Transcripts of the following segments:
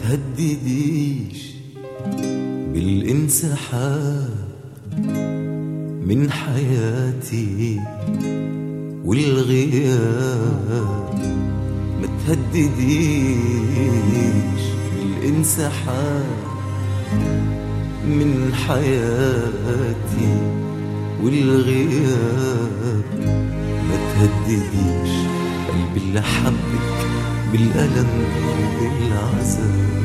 تهدديش بالانسحاب من حياتي والغياب ما تهدديش بالانسحاب من حياتي والغياب ما تهدديش قلبي اللي حبك بالألم وبالعذاب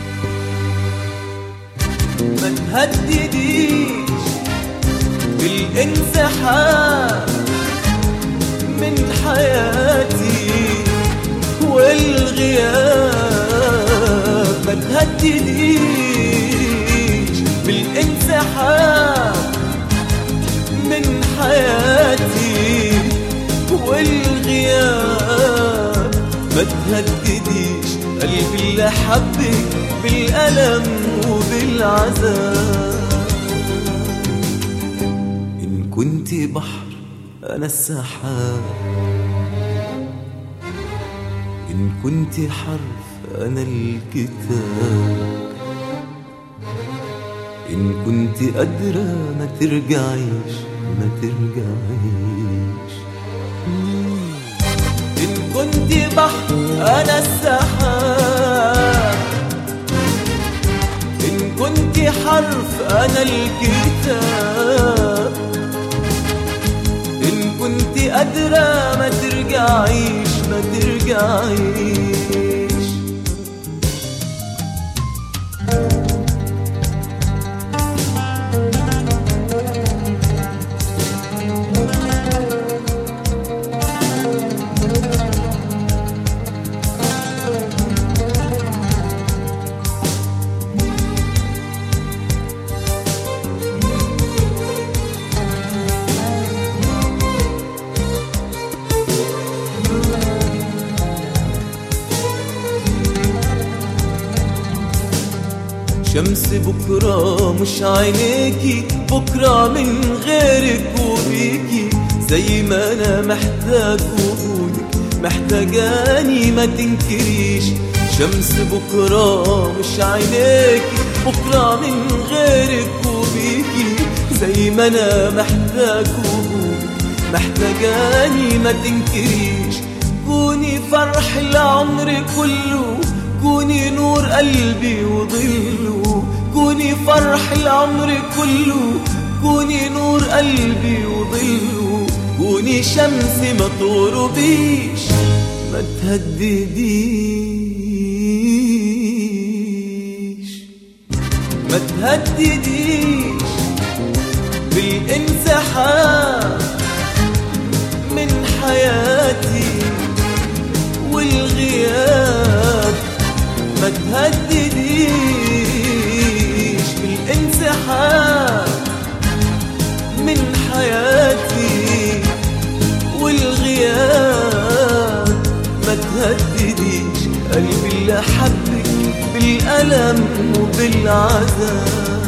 ما تهدديش بالانسحاب من حياتي والغياب ما تهدديش بالانسحاب من حياتي والغياب ما تهدديش قلبي اللي حبك بالألم وبالعذاب إن كنت بحر أنا السحاب إن كنت حرف أنا الكتاب إن كنت قادرة ما ترجعيش ما ترجعيش إن كنت بحر أنا السحاب إن كنت حرف أنا الكتاب إن كنت قادرة ما ترجعيش ما ترجعيش شمس بكرة مش عينيكي بكرة من غيرك وبيكي زي ما أنا محتاج وجودك محتاجاني ما تنكريش شمس بكرة مش عينيكي بكرة من غيرك وبيكي زي ما أنا محتاج وجودك محتاجاني ما تنكريش كوني فرح العمر كله كوني نور قلبي وظله كوني فرح العمر كله كوني نور قلبي وظله كوني شمس ما تغربيش ما تهدديش ما تهدديش بالانسحاب من حياتي والغياب ما تهدديش بالانسحاب من حياتي والغياب ما تهدديش قلبي اللي حبك بالألم وبالعذاب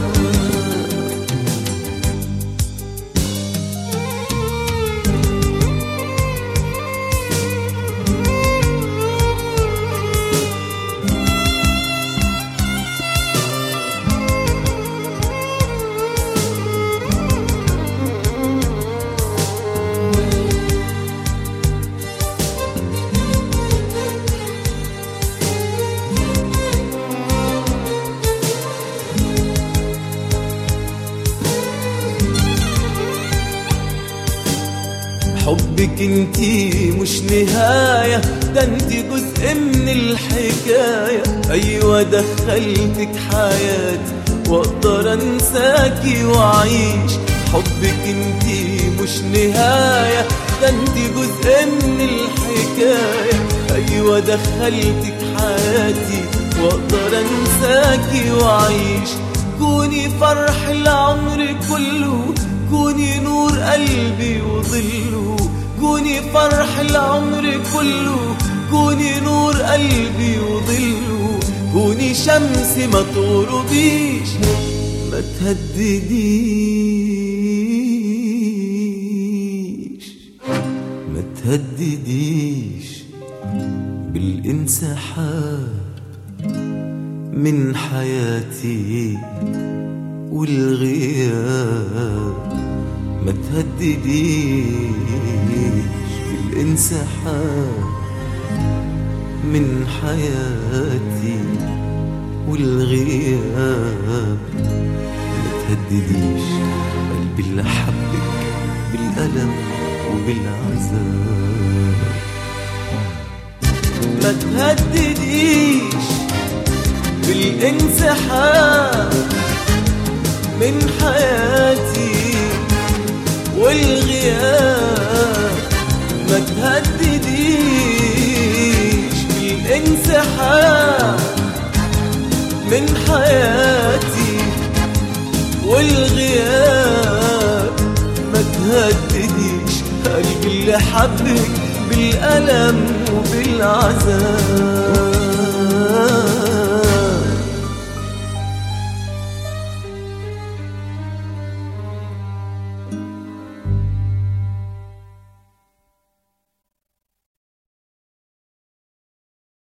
حبك انتي مش نهاية ده انتي جزء من الحكاية ايوه دخلتك حياتي واقدر انساكي واعيش حبك انتي مش نهاية ده انتي جزء من الحكاية ايوه دخلتك حياتي واقدر انساكي واعيش كوني فرح العمر كله كوني نور قلبي وظله كوني فرح العمر كله كوني نور قلبي وظله كوني شمس ما تغربيش ما تهدديش ما تهدديش بالانسحاب من حياتي والغياب ما تهدديش بالانسحاب من حياتي والغياب ما تهدديش قلبي اللي حبك بالألم وبالعذاب ما تهدديش بالانسحاب من حياتي والغياب ما تهدديش بالانسحاب من حياتي والغياب ما تهدديش قلبي اللي حبك بالألم وبالعذاب